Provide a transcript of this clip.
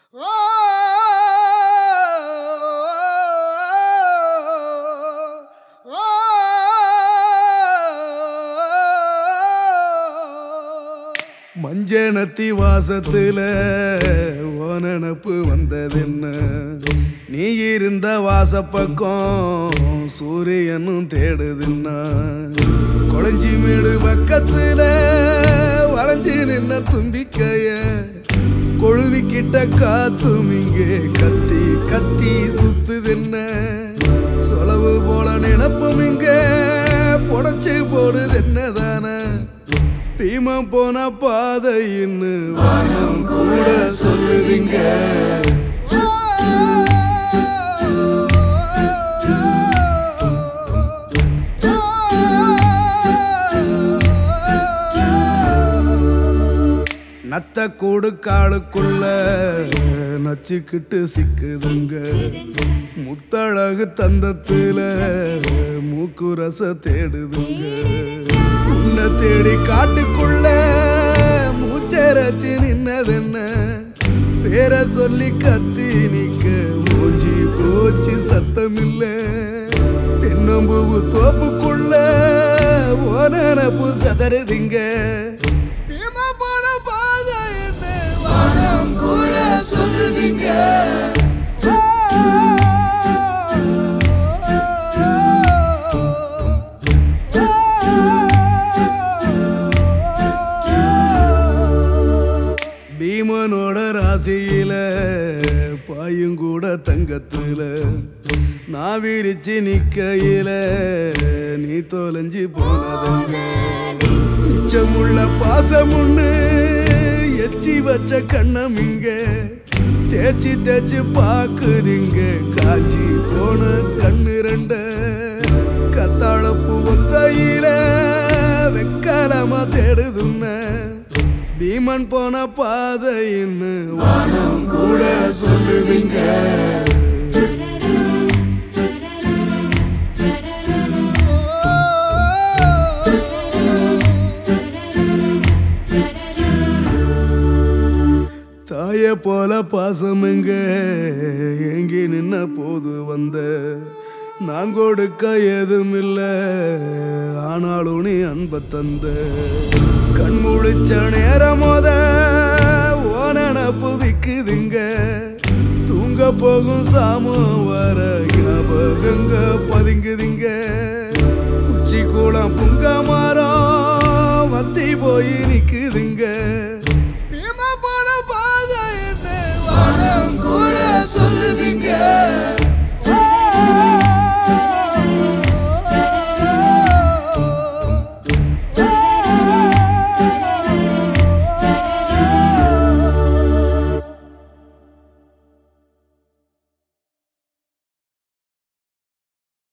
மஞ்சனத்தி வாசத்துல ஓனனப்பு வந்ததென்ன நீ இருந்த வாசப்பக்கம் சூரியனும் தேடுதுன்னா கொளஞ்சி மேடு பக்கத்துல வளைஞ்சு நின்ன தும்பிக்கைய கொழுவிக்கிட்ட காத்தும் இங்கே கத்தி கத்தி சுத்துதென்ன சொலவு போல நினப்பும் இங்க புடச்சு போடுது என்னதானே பீமம் போன பாதைன்னு வானம் கூட சொல்லுதுங்க நத்த கூடு காளுக்குள்ள நச்சுக்கிட்டு சிக்குதுங்க முத்தழகு தந்தத்துல மூக்கு ரச தேடுதுங்க உன்னை தேடி காட்டுக்குள்ள மூச்சரச்சு நின்னதென்ன பேர சொல்லி கத்தி நிக்க மூஞ்சி போச்சு சத்தமில்ல தென்னம்பூவு தோப்புக்குள்ள ஓனப்பு சதறுதிங்க பீமா போன பாதை என்ன வானம் கூட சொல்லுதிங்க பீமனோட ராசியில பாயும் கூட தங்கத்துல நான் விரிச்சு நிக்கையில நீ தொலைஞ்சு போனதுங்க மிச்சமுள்ள பாசமுன்னு எச்சி வச்ச கண்ணம் இங்க தேய்ச்சி தேய்ச்சி பாக்குதிங்க காஞ்சி போன கண்ணு ரெண்ட கத்தாழப்பு ஒத்தையில வெக்காலமா தேடுதுன்ன பீமன் போன பாதைன்னு வானம் கூட சொல்லுதுங்க தாய போல பாசமுங்க எங்கி நின்ன போது வந்த நான் கொடுக்க ஏதும் இல்ல ஆனாலும் நீ அன்ப தந்த கண் முழிச்ச நேரம் மோத ஓனப்பு விக்குதுங்க தூங்க போகும் சாமம் வர ஞாபகங்க பதுங்குதுங்க குச்சி கூடம் புங்க மரம் வத்தி போய் நிக்குதுங்க